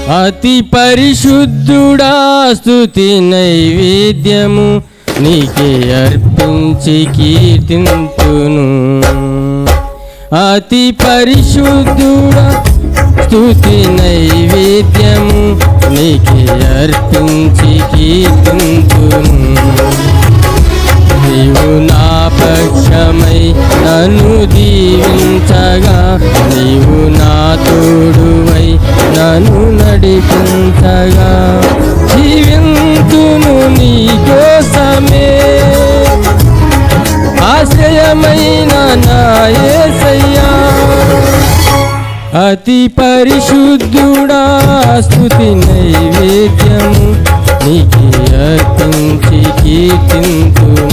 అతి పరిశుద్ధుడా స్తుతి నైవేద్యము నీకే అర్పించి కీర్తింతును అతి పరిశుద్ధుడా స్తుతి నైవేద్యము నీకే అర్పించి కీర్తింతును నీవు నా పక్షమై నన్ను దీవించగా నీవు నా తోడువై నన్ను నడిపించగా జీవింతును నీ కోసమే ఆశ్రయమైన నా యేసయ్యా అతి పరిశుద్ధుడా స్తుతి నైవేద్యము నీకే అర్పించి కీర్తింతును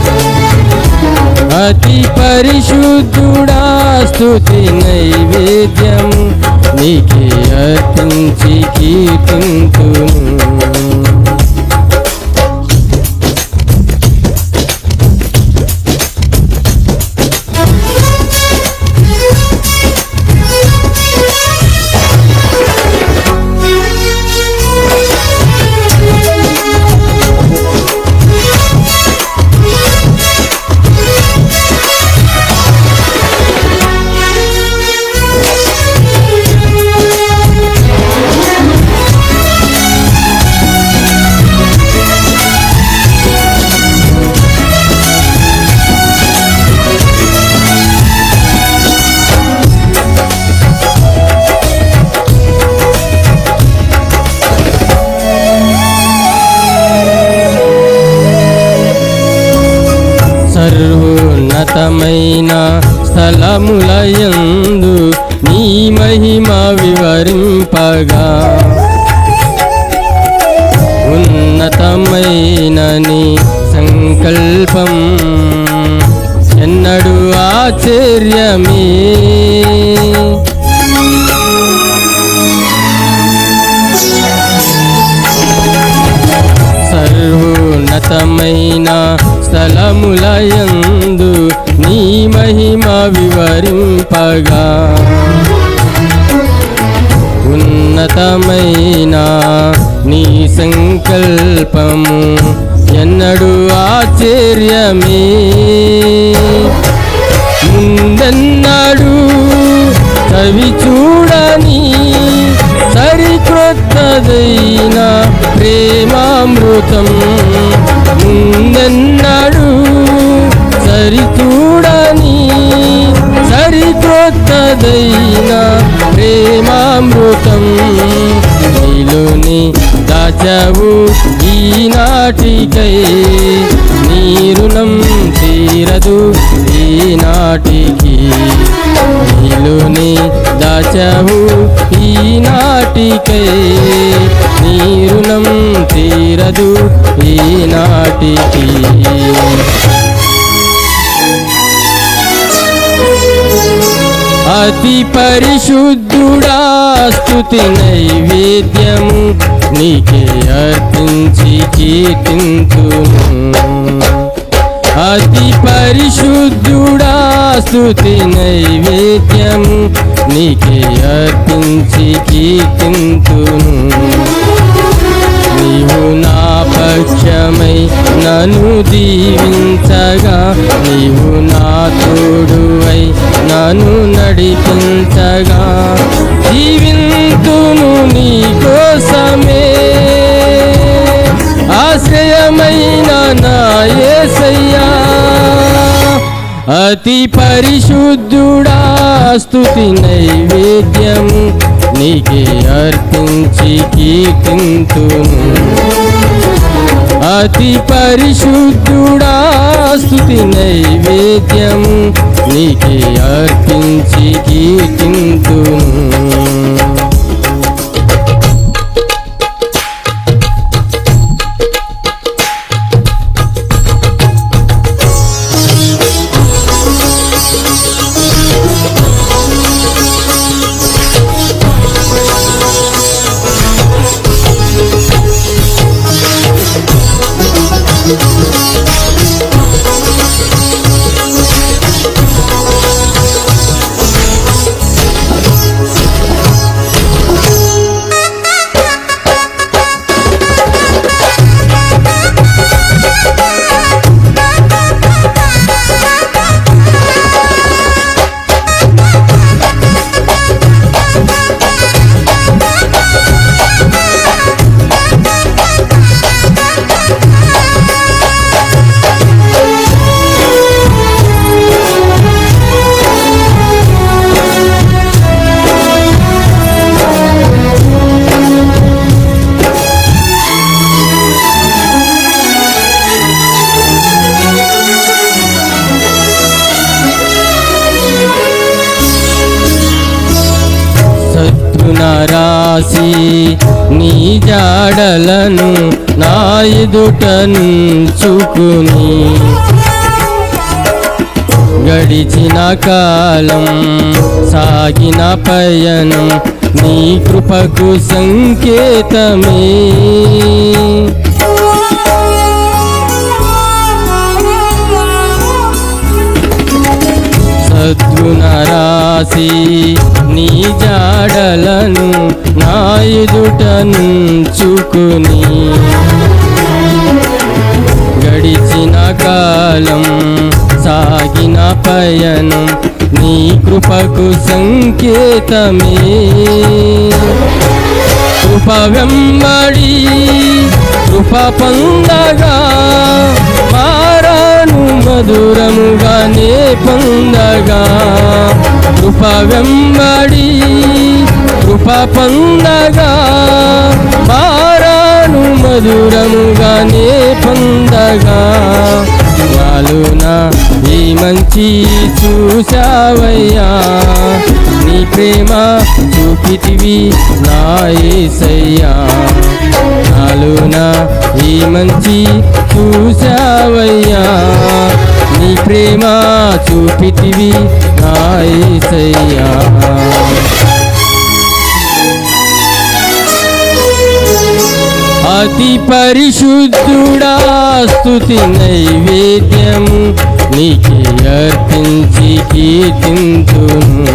అతి పరిశుద్ధుడా స్తుతి నైవేద్యము నీకే అర్పించి కీర్తింతును సర్వోన్నతమైన స్థలములయందు నీ మహిమ వివరింపగా ఉన్నతమైన నీ సంకల్పం ఎన్నడు ఆశ్చర్యమే సర్వోన్నతమైన స్థలములయందు నీ మహిమ వివరింపగా ఉన్నతమైన నీ సంకల్పము ఎన్నడు ఆశ్చర్యమే ముందన్నాడు కవి చూడని సరికొత్తదైన ప్రేమామృతం ముందన్నాడు సరిచూడని సరికొత్తదైన ప్రేమామృతం నీలోని దాచావు ఈనాటికై నీ రుణం తీరదు ఈనాటికి నీలోని దాచావు ఈనాటికై నీ రుణం తీరదు ఈనాటికి అతి పరిశుద్ధుడా స్తుతి నైవేద్యము నీకే అర్పించి కీర్తింతును అతి పరిశుద్ధుడా స్తుతి నైవేద్యము నీకే అర్పించి కీర్తింతును నీవు నా పక్షమై నన్ను దీవించగా నీవు నా తోడువై నన్ను నడిపించగా జీవింతును నీ కోసమే ఆశ్రయమైన నా యేసయ్యా అతి పరిశుద్ధుడా స్తుతి నైవేద్యము నీకే అర్పించి కీర్తింతును అతి పరిశుద్ధుడా స్తుతి నైవేద్యము నీకే అర్పించి కీర్తింతును రాసి నీ జాడలను నా ఎదుట నుంచుకుని గడిచిన కాలం సాగిన పయనం నీ కృపకు సంకేతమే సద్గుణ రాసి నీ జాడలను నా ఎదుట నుంచుకుని గడిచిన కాలం సాగిన పయనం నీ కృపకు సంకేతమే కృప వెంబడి కృప పొందగా మారాను మధురముగానే పొందగా కృప వెంబడి కృప పొందగా మారాను మధురముగానే పొందగా నాలున ఈ మంచి చూసావయ్యా నీ ప్రేమ చూపితివి నా యేసయ్యా నాలున ఈ మంచి చూసావయ్యా నీ ప్రేమ చూపితివి నా యేసయ్యా అతి పరిశుద్ధుడా స్తుతి నైవేద్యము నీకే అర్పించి కీర్తింతును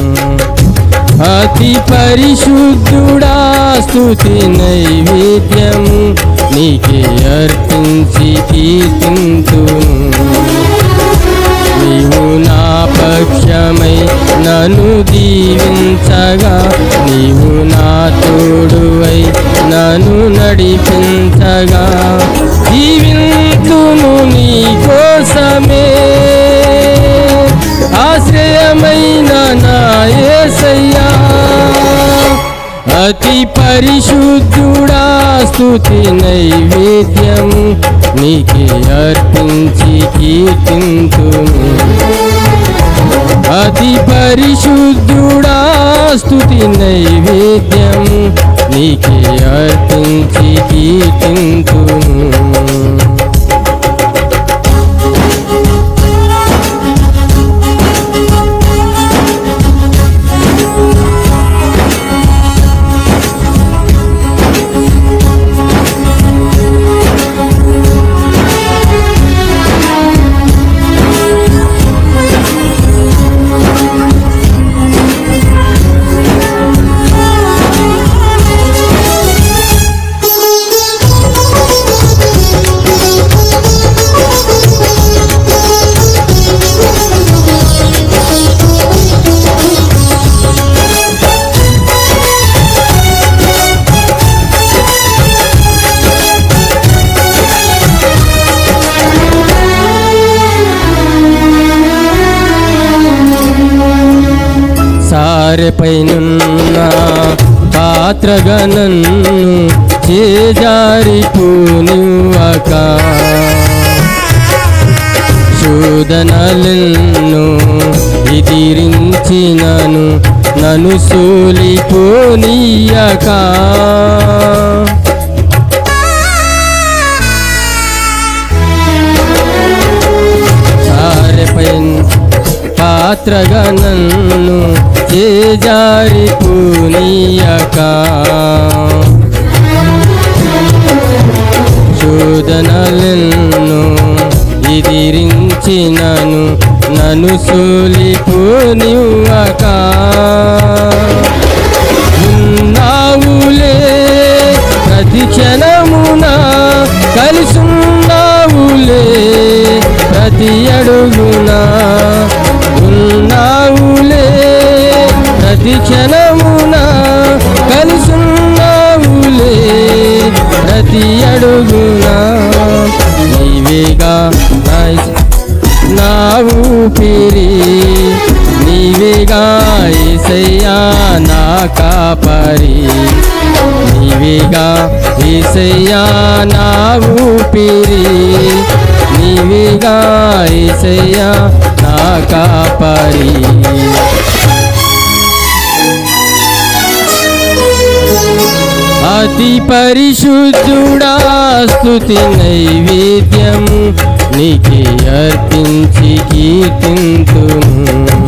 అతి పరిశుద్ధుడా స్తుతి నైవేద్యము నీకే అర్పించి కీర్తింతును నీవు నా పక్షమై నన్ను దీవించగా నీవు నా తోడువై నన్ను నడిపించగా జీవింతును నీ కోసమే ఆశ్రయమైన నా యేసయ్యా అతి పరిశుద్ధుడా స్తుతి నైవేద్యము నీకే అర్పించి కీర్తింతును అతి పరిశుద్ధుడా స్తుతి నైవేద్యము నీకే అర్పించి కీర్తింతును సారెపైనున్న పాత్రగా నన్ను చేజారిపోనివ్వక శోధనలను ఎదిరించినను నన్ను సోలిపోనీయక సారెపై పాత్రగా నన్ను చేజారిపోనీయక శోధనలను ఎదిరించినను నన్ను సోలిపోనివ్వక ఉన్నావులే ప్రతి క్షణమున కలిసున్నావులే ప్రతి అడుగున ఉన్నావులే ప్రతి క్షణమున కలిసున్నావులే ప్రతి అడుగున నీవేగా నా నా ఊపిరి నీవేగా ఏసయ్యా నా కాపరి నీవేగా ఏసయ్యా నా ఊపిరి నీవేగా ఏసయ్యా నా కాపరి అతి పరిశుద్ధుడా స్తుతి నైవేద్యం నీకే అర్పించి కీర్తింతును